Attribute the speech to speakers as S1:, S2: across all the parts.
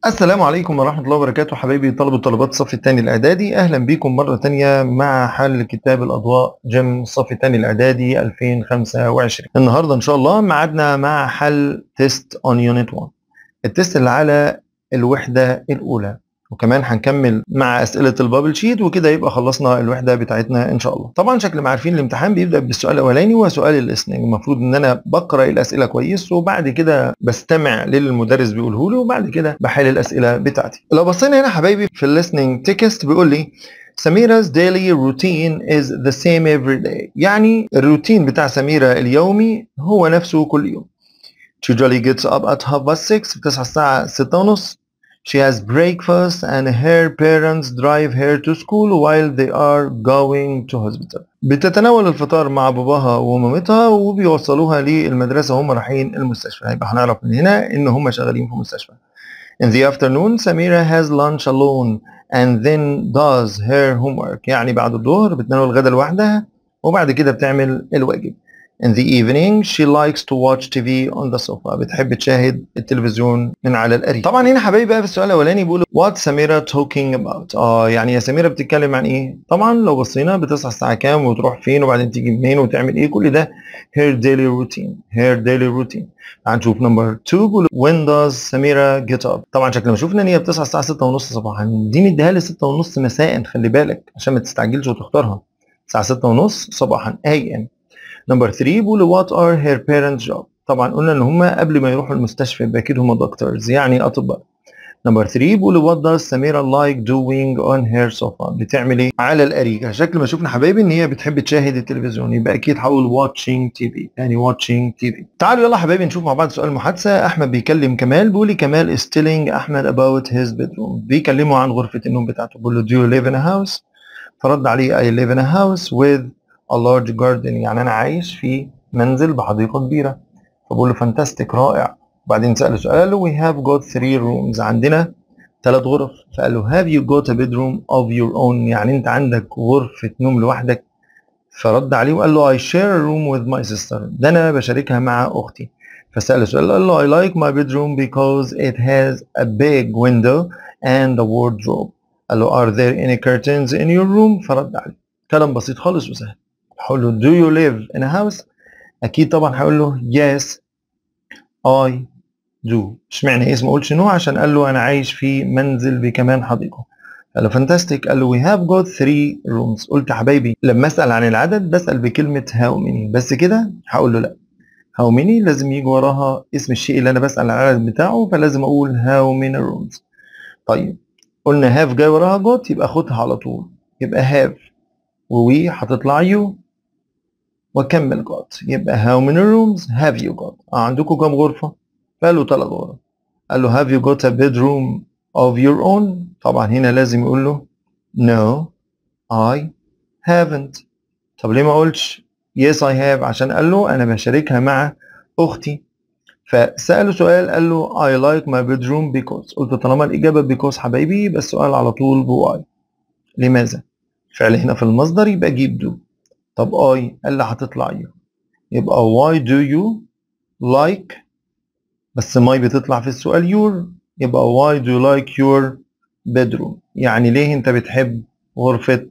S1: السلام عليكم ورحمة الله وبركاته حبايبي طلبة طالبات الصف الثاني الإعدادي أهلا بكم مرة تانية مع حل كتاب الأضواء جيم الصف الثاني الإعدادي 2025 النهاردة إن شاء الله معادنا مع حل تيست on unit 1 التيست اللي على الوحدة الأولى وكمان هنكمل مع اسئله البابل شيت وكده يبقى خلصنا الوحده بتاعتنا ان شاء الله طبعا شكل ما عارفين الامتحان بيبدا بالسؤال الاولاني وسؤال الاثنين المفروض ان انا بقرا الاسئله كويس وبعد كده بستمع للي المدرس بيقوله لي وبعد كده بحل الاسئله بتاعتي لو بصينا هنا حبايبي في الليسننج تكست بيقول لي سميرة daily routine is the same every day يعني الروتين بتاع سميرة اليومي هو نفسه كل يوم She usually gets up at half past six بتصحى الساعة ستة ونص She has breakfast and her parents drive her to school while they are going to hospital. بتتناول الفطار مع باباها ومامتها وبيوصلوها للمدرسة وهم رايحين المستشفى. يبقى هنعرف من هنا إن هم شغالين في مستشفى. In the afternoon, Samira has lunch alone and then does her homework. يعني بعد الظهر بتناول الغداء لوحدها وبعد كده بتعمل الواجب. In the evening she likes to watch TV on the sofa بتحب تشاهد التلفزيون من على الأريكة طبعا هنا حبايبي بقى في السؤال الأولاني بيقولوا what سميرة talking about اه يعني يا سميرة بتتكلم عن ايه طبعا لو بصينا بتصحى الساعة كام وتروح فين وبعدين تيجي منين وتعمل ايه كل ده her daily routine her daily routine هنشوف نمبر 2 بيقول when does سميرة get up طبعا شكل ما شفنا ان هي بتصحى الساعة 6 ونص صباحا دي مديها لي 6 ونص مساء خلي بالك عشان ما تستعجلش وتختارها الساعة 6 ونص صباحا AM نمبر 3 بيقولوا what are her parents job طبعا قلنا ان هم قبل ما يروحوا المستشفى يبقى اكيد هم دكتورز يعني اطباء نمبر 3 بيقولوا what does سميرة like doing on her sofa بتعمل ايه على الاريكه شكل ما شفنا حبايبي ان هي بتحب تشاهد التلفزيون يبقى اكيد هقول watching TV يعني watching TV تعالوا يلا حبايبي نشوف مع بعض سؤال المحادثه احمد بيكلم كمال بيقول لي كمال is telling احمد about his bedroom بيكلمه عن غرفه النوم بتاعته بيقول له do you live in a house فرد عليه I live in a house with a large garden يعني انا عايش في منزل بحديقه كبيره فبقول له فانتاستيك رائع وبعدين ساله سؤال قال له we have got three rooms عندنا ثلاث غرف فقال له have you got a bedroom of your own يعني انت عندك غرفه نوم لوحدك فرد عليه وقال له I share a room with my sister ده انا بشاركها مع اختي فسأله سؤال قال له I like my bedroom because it has a big window and a wardrobe قال له are there any curtains in your room فرد عليه كلام بسيط خالص وسهل هقول له do you live in a house اكيد طبعا هقول له yes I do اشمعنى اسم ما اقولش نو عشان قال له انا عايش في منزل بكمان حديقه قال له فانتاستيك قال له we have got three rooms قلت يا حبايبي لما اسال عن العدد بسال بكلمه how many بس كده هقول له لا how many لازم يجي وراها اسم الشيء اللي انا بسال عن العدد بتاعه فلازم اقول how many rooms طيب قلنا have جاي وراها got يبقى خدها على طول يبقى have ووي هتطلع you واكمل got يبقى how many rooms have you got آه عندكم كام غرفة؟ فقال له ثلاث غرف قال له have you got a bedroom of your own طبعا هنا لازم يقول له no I haven't طب ليه ما قلتش yes I have عشان قال له انا بشاركها مع اختي فسأله سؤال قال له I like my bedroom because قلت طالما الإجابة because حبايبي يبقى السؤال على طول بواي لماذا؟ فعل هنا في المصدر يبقى جيب do طب I قال لي هتطلع you يبقى why do you like بس my بتطلع في السؤال your يبقى why do you like your bedroom يعني ليه انت بتحب غرفة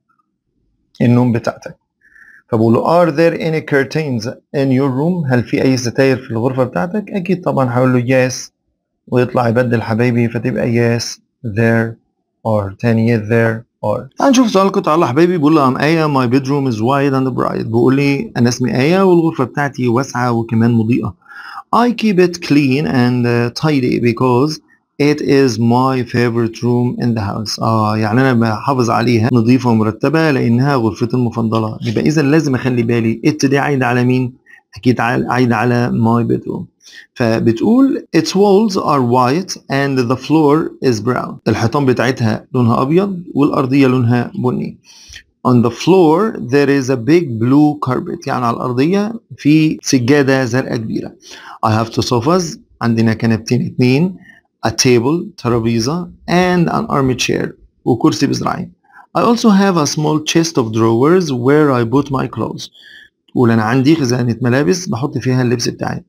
S1: النوم بتاعتك فبقول له are there any curtains in your room هل في اي ستاير في الغرفة بتاعتك اكيد طبعا هقول له yes ويطلع يبدل حبايبي فتبقى yes there are تاني yes there are تعال نشوف سؤال قطع الله حبايبي بيقول له I'm آية my bedroom is wide and bright بيقول لي أنا اسمي آية والغرفة بتاعتي واسعة وكمان مضيئة I keep it clean and uh, tidy because it is my favorite room in the house اه يعني انا بحافظ عليها نظيفة ومرتبة لانها غرفتي المفضلة يبقى اذا لازم اخلي بالي it دي عايدة على مين اكيد عايدة على my bedroom فبتقول its walls are white and the floor is brown الحيطان بتاعتها لونها ابيض والارضية لونها بني on the floor there is a big blue carpet يعني على الارضية في سجادة زرقاء كبيرة I have two sofas عندنا كنبتين اتنين a table ترابيزة and an armchair وكرسي بزراعي I also have a small chest of drawers where I put my clothes تقول أنا عندي خزانة ملابس بحط فيها اللبس بتاعي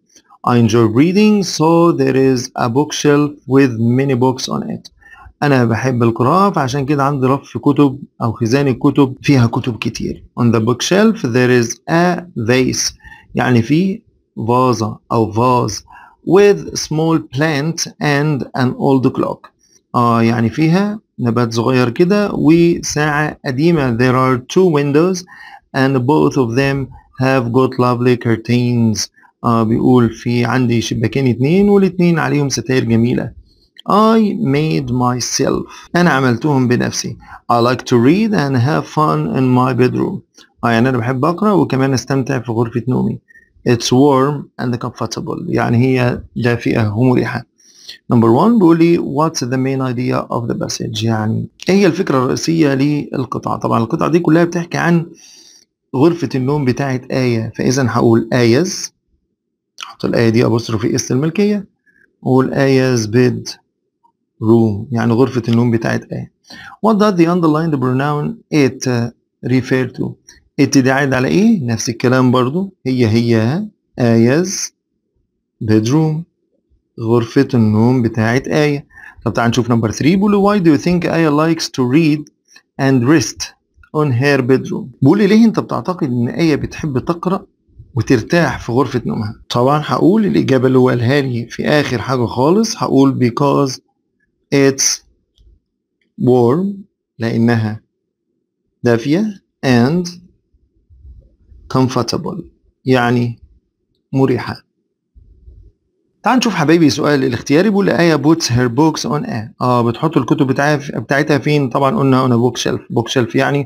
S1: I enjoy reading so there is a bookshelf with many books on it أنا بحب القراءة فعشان كده عندي رف كتب أو خزانة كتب فيها كتب كتير on the bookshelf there is a vase يعني في فازة أو vase with small plant and an old clock آه يعني فيها نبات صغير كده وساعة قديمة there are two windows and both of them have got lovely curtains آه بيقول في عندي شباكين اتنين والاتنين عليهم ستاير جميلة I made myself أنا عملتهم بنفسي I like to read and have fun in my bedroom آه يعني أنا بحب أقرأ وكمان أستمتع في غرفة نومي It's warm and comfortable يعني هي دافئة ومريحة Number one بيقول لي what's the main idea of the passage يعني ايه هي الفكرة الرئيسية للقطعة طبعا القطعة دي كلها بتحكي عن غرفة النوم بتاعت آية فإذا هقول آيز أحط الآية دي أبوستروفي اس الملكية وأقول آيز بيد روم يعني غرفة النوم بتاعت آية What does the underlined pronoun it refer to it دي عايد على إيه؟ نفس الكلام برضو هي هي آيز bedroom غرفة النوم بتاعت آية طب تعال نشوف نمبر 3 بيقول why do you think آية likes to read and rest on her bedroom بيقول لي ليه انت بتعتقد ان آية بتحب تقرأ وترتاح في غرفة نومها طبعا هقول الإجابة اللي هو قالها لي في آخر حاجة خالص هقول because it's warm لأنها دافية and comfortable يعني مريحة تعال نشوف حبايبي سؤال الاختياري بيقول لي آية puts her books on a اه بتحط الكتب بتاعتها بتاعتها فين طبعا قلنا هنا بوك شيلف بوك شيلف يعني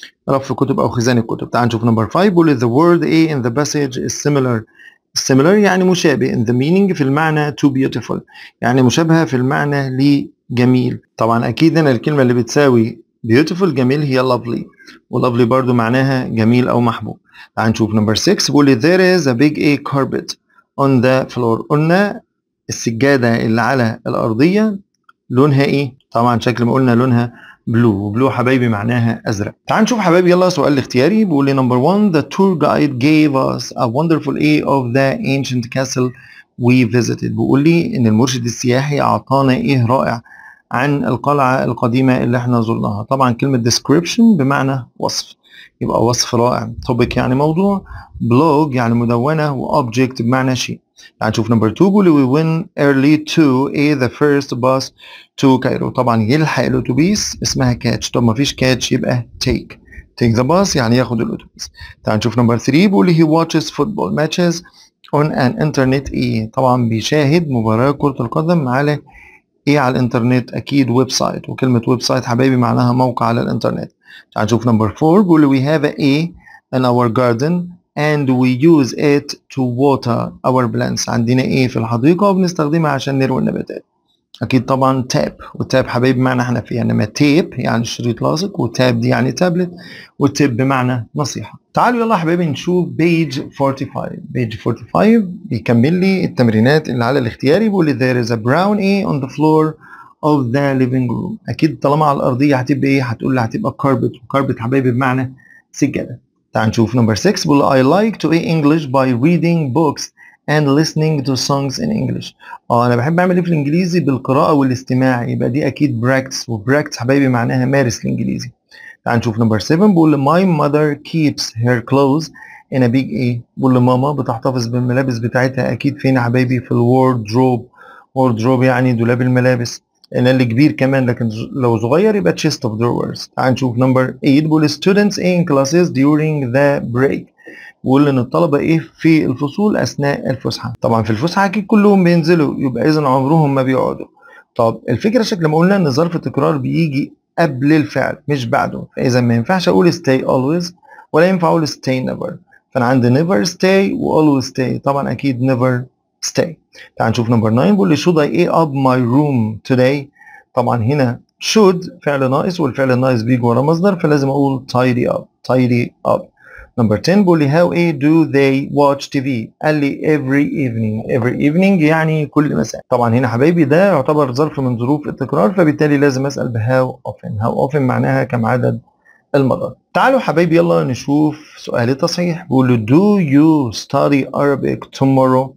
S1: رف كتب او خزانة كتب تعال نشوف نمبر 5 بيقول لي the word a in the passage is similar similar يعني مشابه in the meaning في المعنى to beautiful يعني مشابهة في المعنى لجميل طبعا اكيد هنا الكلمة اللي بتساوي beautiful جميل هي lovely و lovely برضو معناها جميل او محبوب تعال نشوف نمبر 6 بيقول لي there is a big a carpet on the floor قلنا السجادة اللي على الأرضية لونها إيه؟ طبعا شكل ما قلنا لونها بلو وبلو حبايبي معناها أزرق تعال نشوف حبايبي يلا سؤال الاختياري بيقول لي نمبر 1 the tour guide gave us a wonderful A of the ancient castle we visited بيقول لي إن المرشد السياحي أعطانا إيه رائع عن القلعة القديمة اللي احنا زرناها طبعا كلمة description بمعنى وصف يبقى وصف رائع topic يعني موضوع blog يعني مدونة وobject بمعنى شيء يعني نشوف نمبر 2 بيقول we went early to a the first bus to Cairo طبعا يلحق الاتوبيس اسمها catch طب ما فيش catch يبقى take take the bus يعني ياخد الاتوبيس تعال نشوف نمبر 3 بيقول he watches football matches on an internet ايه طبعا بيشاهد مباراة كرة القدم على ايه على الانترنت اكيد ويب سايت وكلمة ويب سايت حبايبي معناها موقع على الانترنت تعال نشوف نمبر 4 بيقول we have a A in our garden and we use it to water our plants عندنا ايه في الحديقة وبنستخدمها عشان نروي النباتات اكيد طبعا تاب والتاب حبايبي بمعنى حنفية انما تيب يعني شريط لاصق وتاب دي يعني تابلت والتيب بمعنى نصيحة تعالوا يلا حبايبي نشوف بيج 45 بيج 45 بيكمل لي التمرينات اللي على الاختياري بيقول لي there is a brown A on the floor of the living room اكيد طالما على الارضيه هتبقى ايه هتقول لي هتبقى كاربت وكاربت حبايبي بمعنى سجاده تعال نشوف نمبر 6 بيقول I like to eat English by reading books and listening to songs in English اه انا بحب اعمل ايه في الانجليزي بالقراءه والاستماع يبقى دي اكيد براكتس وبراكتس حبايبي معناها مارس الانجليزي تعال نشوف نمبر 7 بيقول my mother keeps her clothes in a big ايه بيقول ماما بتحتفظ بالملابس بتاعتها اكيد فين يا حبايبي في الوردروب وردروب يعني دولاب الملابس لان اللي كبير كمان لكن لو صغير يبقى chest of drawers تعال نشوف نمبر 8 بيقول students in classes during the break بيقول ان الطلبه ايه في الفصول اثناء الفسحه طبعا في الفسحه اكيد كلهم بينزلوا يبقى اذا عمرهم ما بيقعدوا طب الفكره شكل ما قلنا ان ظرف التكرار بيجي قبل الفعل مش بعده فاذا ما ينفعش اقول stay always ولا ينفع اقول stay never فانا عندي never stay و always stay طبعا اكيد never stay تعال نشوف نمبر 9 بيقول لي should I a up my room today طبعا هنا should فعل ناقص والفعل الناقص بيجي ورا مصدر فلازم اقول tidy up tidy up نمبر 10 بيقول لي how a do they watch TV قال لي every evening every evening يعني كل مساء طبعا هنا حبايبي ده يعتبر ظرف من ظروف التكرار فبالتالي لازم اسال ب how often how often معناها كم عدد المرات تعالوا حبايبي يلا نشوف سؤال التصحيح بيقول له do you study Arabic tomorrow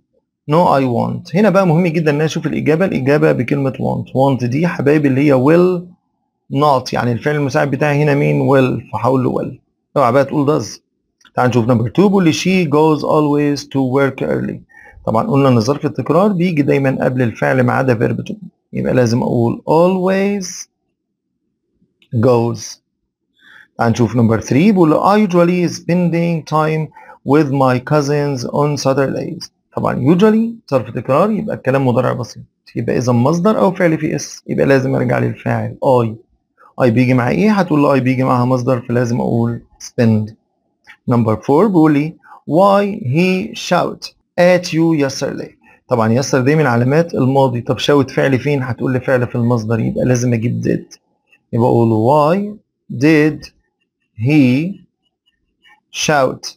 S1: no I want هنا بقى مهم جدا ان انا اشوف الاجابه الاجابه بكلمه want want دي حبايبي اللي هي will not يعني الفعل المساعد بتاعي هنا مين will فهقول له will اوعى بقى تقول does تعال نشوف نمبر 2 بيقول لي she goes always to work early طبعا قلنا ان ظرف التكرار بيجي دايما قبل الفعل ما عدا فيرب to be يبقى لازم اقول always goes تعال نشوف نمبر 3 بيقول لي I usually spending time with my cousins on Saturdays طبعا usually ظرف تكرار يبقى الكلام مضارع بسيط يبقى اذا مصدر او فعل في اس يبقى لازم ارجع للفاعل I I بيجي مع ايه هتقول له I بيجي معاها مصدر فلازم اقول spend نمبر 4 بيقول لي why he shout at you yesterday طبعا yesterday من علامات الماضي طب shout فعل فين هتقول لي فعل في المصدر يبقى لازم اجيب did يبقى اقول why did he shout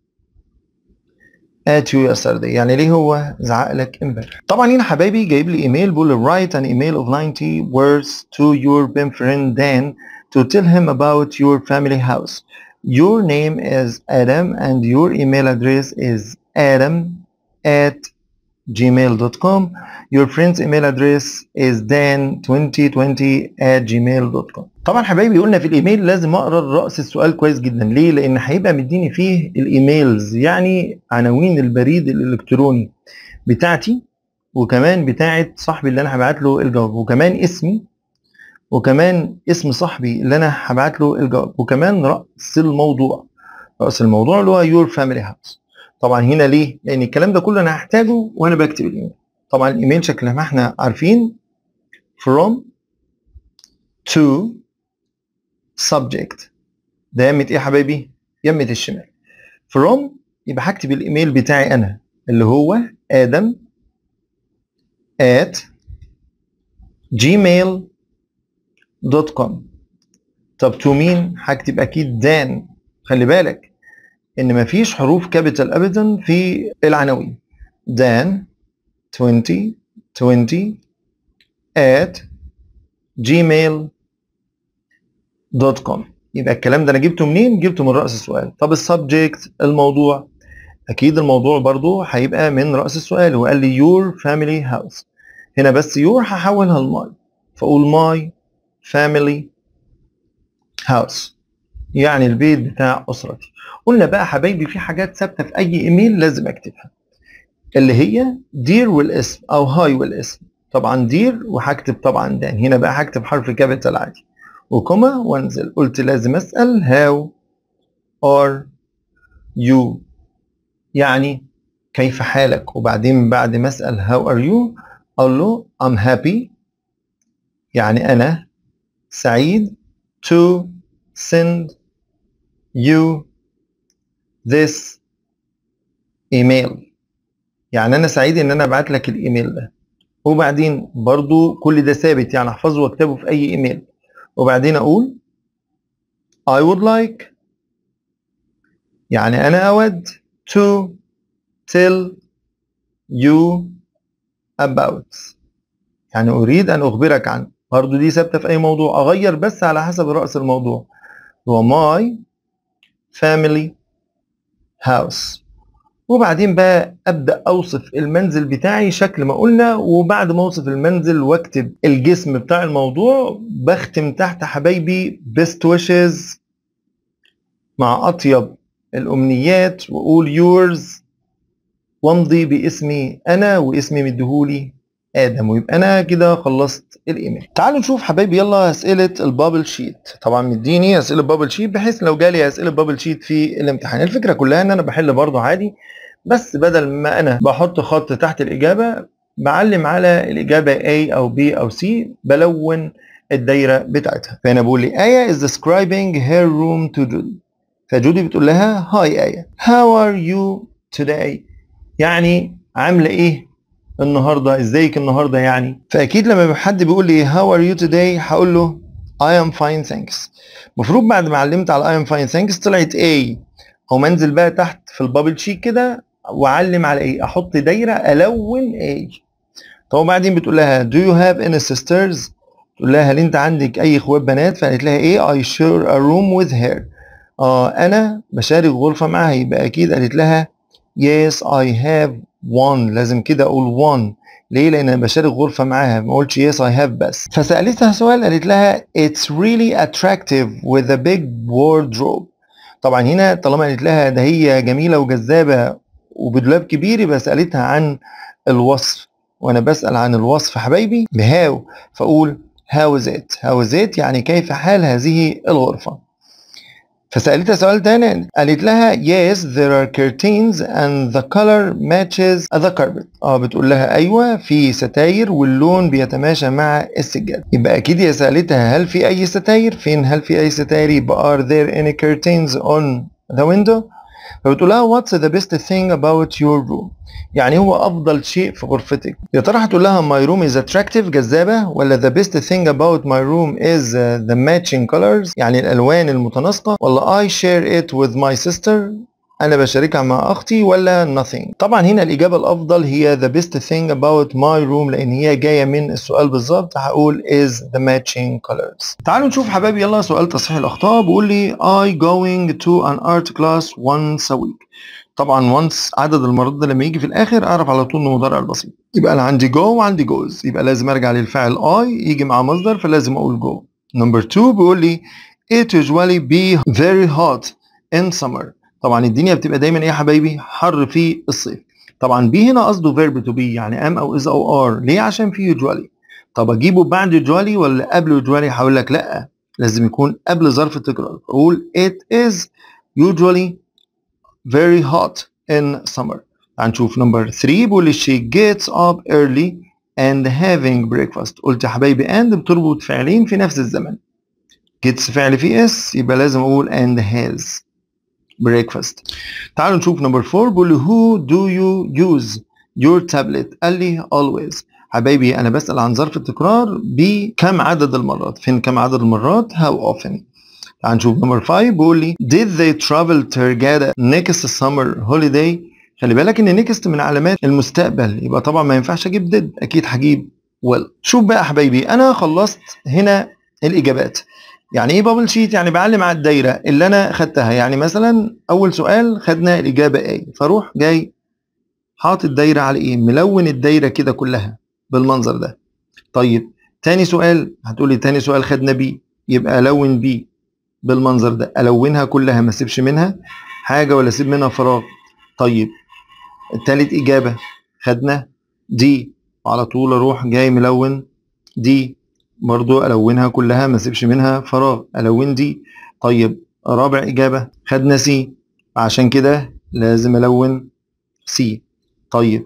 S1: at you yesterday يعني ليه هو زعق لك امبارح طبعا هنا حبايبي جايب لي ايميل بيقول لي write an email of 90 words to your best friend Dan to tell him about your family house your name is Adam and your email address is adam at gmail.com your friend's email address is dan2020 at gmail.com طبعا حبايبي قلنا في الايميل لازم اقرا راس السؤال كويس جدا ليه لان هيبقى مديني فيه الايميلز يعني عناوين البريد الالكتروني بتاعتي وكمان بتاعت صاحبي اللي انا هبعت له الجواب وكمان اسمي وكمان اسم صاحبي اللي انا هبعت له الجواب وكمان راس الموضوع راس الموضوع اللي هو your family house طبعا هنا ليه لان الكلام ده كله انا هحتاجه وانا بكتب الايميل طبعا الايميل شكل ما احنا عارفين from to subject ده يمة ايه يا حبايبي يمة الشمال from يبقى هكتب الايميل بتاعي انا اللي هو ادم at gmail دوت كوم طب تو مين هكتب اكيد دان خلي بالك ان مفيش حروف كابيتال ابدا في العناوين دان 2020 at gmail دوت كوم يبقى الكلام ده انا جبته منين جبته من راس السؤال طب السبجكت الموضوع اكيد الموضوع برضو هيبقى من راس السؤال هو قال لي your family house هنا بس your هحولها لماي فاقول ماي family house يعني البيت بتاع اسرتي قلنا بقى حبايبي في حاجات ثابته في اي ايميل لازم اكتبها اللي هي دير والاسم او هاي والاسم طبعا دير وهكتب طبعا دان هنا بقى هكتب حرف كابيتال عادي وكوما وانزل قلت لازم اسال هاو ار يو يعني كيف حالك وبعدين بعد ما اسال هاو ار يو اقول له I'm happy يعني انا سعيد to send you this email يعني انا سعيد ان انا ابعت لك الايميل ده وبعدين برضو كل ده ثابت يعني احفظه واكتبه في اي ايميل وبعدين اقول I would like يعني انا اود to tell you about يعني اريد ان اخبرك عنه برضو دي ثابته في اي موضوع اغير بس على حسب راس الموضوع هو my family house وبعدين بقى ابدا اوصف المنزل بتاعي شكل ما قلنا وبعد ما اوصف المنزل واكتب الجسم بتاع الموضوع بختم تحت حبايبي best wishes مع اطيب الامنيات واقول yours وامضي باسمي انا واسمي مديهولي ادم ويبقى انا كده خلصت الايميل تعالوا نشوف حبايبي يلا اسئله البابل شيت طبعا مديني اسئله بابل شيت بحيث لو جالي اسئله بابل شيت في الامتحان الفكره كلها ان انا بحل برضه عادي بس بدل ما انا بحط خط تحت الاجابه بعلم على الاجابه A او B او C بلون الدايره بتاعتها فهنا بقول لي ايه is describing her room to Judy فجودي بتقول لها هاي ايه how are you today يعني عامله ايه النهارده ازيك النهارده يعني فاكيد لما حد بيقول لي how are you today هقول له I am fine thanks المفروض بعد ما علمت على I am fine thanks طلعت A او منزل بقى تحت في البابل شيت كده واعلم على ايه احط دايره الون A طب وبعدين بتقول لها do you have any sisters تقول لها هل انت عندك اي اخوات بنات فقالت لها ايه I share a room with her اه انا بشارك غرفه معاها يبقى اكيد قالت لها yes I have one لازم كده اقول one ليه لان انا بشارك غرفه معاها ما قلتش yes I have بس فسالتها سؤال قالت لها it's really attractive with a big wardrobe طبعا هنا طالما قالت لها ده هي جميله وجذابه وبدولاب كبير يبقى سالتها عن الوصف وانا بسال عن الوصف حبايبي بهاو فاقول how is it how is it يعني كيف حال هذه الغرفه فسألتها سؤال تاني قالت لها yes there are curtains and the color matches the carpet اه بتقول لها ايوه في ستاير واللون بيتماشى مع السجاد يبقى اكيد هي سألتها هل في اي ستاير فين هل في اي ستاير يبقى are there any curtains on the window فبتقول لها what's the best thing about your room يعني هو افضل شيء في غرفتك يا ترى هتقول لها my room is attractive جذابه ولا the best thing about my room is uh, the matching colors يعني الالوان المتناسقه ولا I share it with my sister انا بشاركها مع اختي ولا nothing طبعا هنا الاجابه الافضل هي the best thing about my room لان هي جايه من السؤال بالظبط هقول is the matching colors تعالوا نشوف حبايبي يلا سؤال تصحيح الاخطاء بيقول لي I going to an art class once a week طبعا once عدد المرات ده لما يجي في الاخر اعرف على طول انه مضارع البسيط يبقى انا عندي go وعندي goes يبقى لازم ارجع للفعل I يجي مع مصدر فلازم اقول go نمبر 2 بيقول لي it usually be very hot in summer طبعا الدنيا بتبقى دايما ايه يا حبايبي حر في الصيف طبعا بي هنا قصده فيرب تو بي يعني ام او از او ار ليه عشان في يوجوالي طب اجيبه بعد يوجوالي ولا قبل يوجوالي هقول لك لا لازم يكون قبل ظرف التكرار اقول it is usually very hot in summer هنشوف نمبر 3 بيقول she gets up early and having breakfast قلت يا حبايبي and بتربط فعلين في نفس الزمن gets فعل في اس يبقى لازم اقول and has breakfast تعالوا نشوف نمبر 4 بيقول who do you use your tablet قال لي always حبايبي انا بسال عن ظرف التكرار بكم عدد المرات فين كم عدد المرات how often تعال نشوف نمبر 5 بيقول لي did they travel to Hurghada next summer holiday خلي بالك ان next من علامات المستقبل يبقى طبعا ما ينفعش اجيب did اكيد هجيب well شوف بقى يا حبايبي انا خلصت هنا الاجابات يعني ايه بابل شيت يعني بعلم على الدايره اللي انا خدتها يعني مثلا اول سؤال خدنا الاجابه A فاروح جاي حاطط دايره على ايه ملون الدايره كده كلها بالمنظر ده طيب تاني سؤال هتقولي تاني سؤال خدنا بي يبقى الون بي بالمنظر ده الونها كلها ما اسيبش منها حاجه ولا اسيب منها فراغ طيب التالت اجابه خدنا دي وعلى طول اروح جاي ملون دي برضو الونها كلها ما اسيبش منها فراغ الون دي طيب رابع اجابه خدنا سي عشان كده لازم الون سي طيب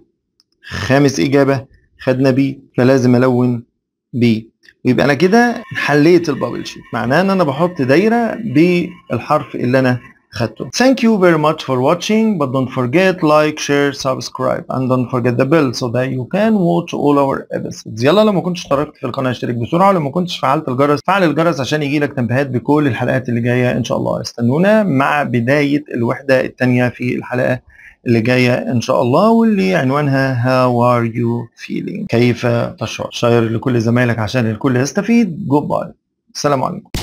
S1: خامس اجابه خدنا بي فلازم الون بي ويبقى انا كده حليت البابل شيت معناه ان انا بحط دايره بالحرف اللي انا خدته thank you very much for watching but don't forget like share subscribe and don't forget the bell so that you can watch all our episodes يلا لو ما كنتش اشتركت في القناه اشترك بسرعه ولو ما كنتش فعلت الجرس فعل الجرس عشان يجي لك تنبيهات بكل الحلقات اللي جايه ان شاء الله استنونا مع بدايه الوحده الثانيه في الحلقه اللي جايه ان شاء الله واللي عنوانها How are you feeling كيف تشعر شير لكل زمايلك عشان الكل يستفيد جود باي السلام عليكم